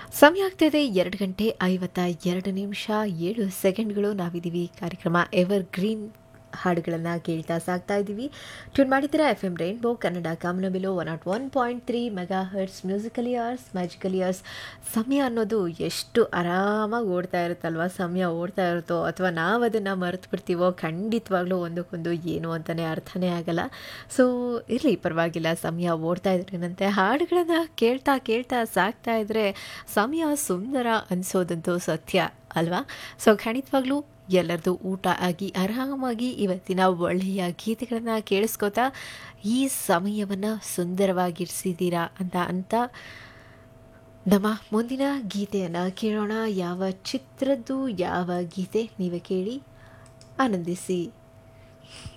ಸಮಯ ಆಗ್ತಿದೆ ಎರಡು ಗಂಟೆ ಐವತ್ತ ಎರಡು ನಿಮಿಷ ಏಳು ಸೆಕೆಂಡ್ಗಳು ನಾವಿದ್ದೀವಿ ಕಾರ್ಯಕ್ರಮ ಎವರ್ ಗ್ರೀನ್ ಹಾಡುಗಳನ್ನು ಕೇಳ್ತಾ ಸಾಕ್ತಾ ಇದ್ದೀವಿ ಟ್ಯೂನ್ ಮಾಡಿದ್ದೀರಾ ಎಫ್ ಎಂ ರೈನ್ಬೋ ಕನ್ನಡ ಕಾಮನಬಿಲು one not one point three megahertz musical years magical years ಸಮಯ ಅನ್ನೋದು ಎಷ್ಟು ಆರಾಮಾಗಿ ಓಡ್ತಾ ಇರುತ್ತಲ್ವ ಸಮಯ ಓಡ್ತಾ ಇರುತ್ತೋ ಅಥವಾ ನಾವು ಅದನ್ನು ಮರೆತು ಬಿಡ್ತೀವೋ ಖಂಡಿತವಾಗ್ಲೂ ಒಂದಕ್ಕೊಂದು ಏನು ಅಂತಲೇ ಅರ್ಥನೇ ಆಗಲ್ಲ ಸೊ ಇರಲಿ ಪರವಾಗಿಲ್ಲ ಸಮಯ ಓಡ್ತಾ ಇದ್ರೇನಂತೆ ಹಾಡುಗಳನ್ನು ಕೇಳ್ತಾ ಕೇಳ್ತಾ ಸಾಕ್ತಾ ಇದ್ದರೆ ಸಮಯ ಸುಂದರ ಅನಿಸೋದಂತೂ ಸತ್ಯ ಅಲ್ವಾ ಸೊ ಖಂಡಿತವಾಗ್ಲೂ ಎಲ್ಲರದು ಊಟ ಆಗಿ ಆರಾಮಾಗಿ ಇವತ್ತಿನ ಒಳ್ಳೆಯ ಗೀತೆಗಳನ್ನು ಕೇಳಿಸ್ಕೋತಾ ಈ ಸಮಯವನ್ನು ಸುಂದರವಾಗಿರಿಸಿದ್ದೀರಾ ಅಂತ ಅಂತ ನಮ್ಮ ಮುಂದಿನ ಗೀತೆಯನ್ನು ಕೇಳೋಣ ಯಾವ ಚಿತ್ರದ್ದು ಯಾವ ಗೀತೆ ನೀವೇ ಕೇಳಿ ಆನಂದಿಸಿ